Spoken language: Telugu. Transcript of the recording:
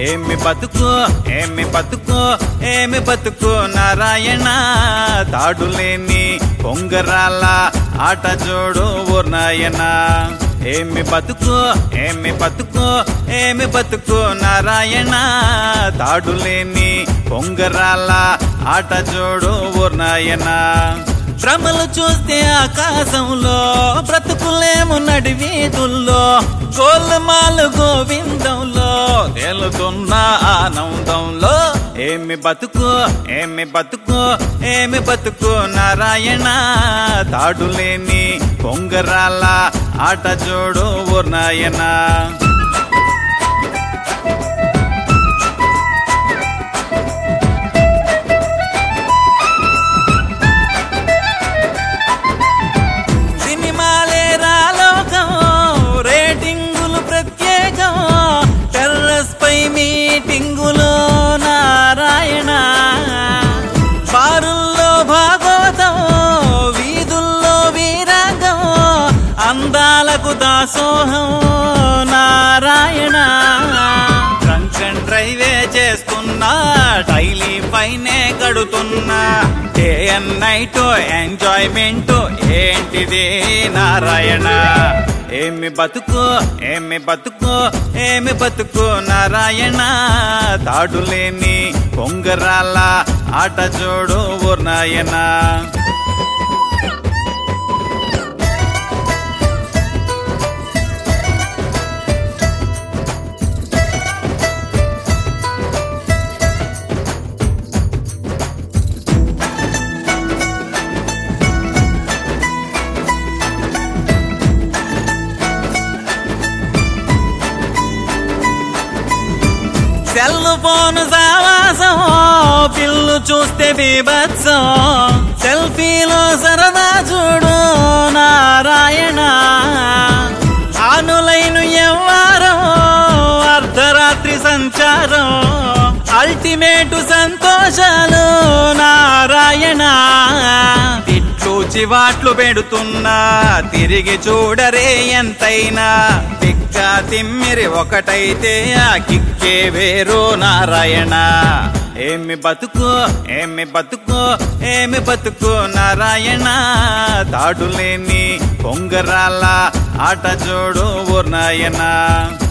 ఏమి బతుకు ఏమి బతుకు ఏమి బతుకు నారాయణ తాడులేని పొంగరాల ఆట జోడు ఓ నాయన ఏమి బతుకు ఏమి బతుకు ఏమి బతుకు నారాయణ తాడులేని పొంగరాల ఆట జోడు ఓ నాయన భ్రమలు చూస్తే ఆకాశంలో బ్రతుకులేము నడి వీధుల్లో గోల్మాలు గోవిందంలో తేలుతున్న ఆనందంలో ఏమి బతుకు ఏమి బతుకు ఏమి బతుకు నారాయణ తాడులేని పొంగరాల ఆట జోడు ఓ నాయనా సినిమాలే రాలోకం రేటింగులు ప్రత్యేకం టెర్రస్ పై మీటింగులు నారాయణ బారుల్లో భాగవతం వీధుల్లో వీరాంగం అందాలకు దాసోహం నారాయణ డ్రంక్ అండ్ డ్రైవే చేస్తున్నా డైలీ పైనే గడుతున్నా డే అండ్ నైట్ ఎంజాయ్మెంట్ ఏంటిది నారాయణ ఏమి బతుకు ఏమి బతుకు ఏమి బతుకు నారాయణ తాడులేని పొంగరాల ఆట జోడు ఓ నాయనా సెల్ ఫోన్ సావాసం పిల్లు చూస్తే బీభత్సం సెల్ఫీలో సరదా చూడు నారాయణ ఆనులైన ఎవ్వారం అర్ధరాత్రి సంచారం అల్టిమేటు సంతోషాలు నారాయణ తిట్లు చివాట్లు పెడుతున్నా తిరిగి చూడరే ఎంతైనా పిక్క తిమ్మిరి ఒకటైతే ఆ కిక్కే వేరు నారాయణ ఏమి బతుకు ఏమి బతుకు ఏమి బతుకు నారాయణ తాడులేని పొంగరాల ఆట జోడు ఓ నాయనా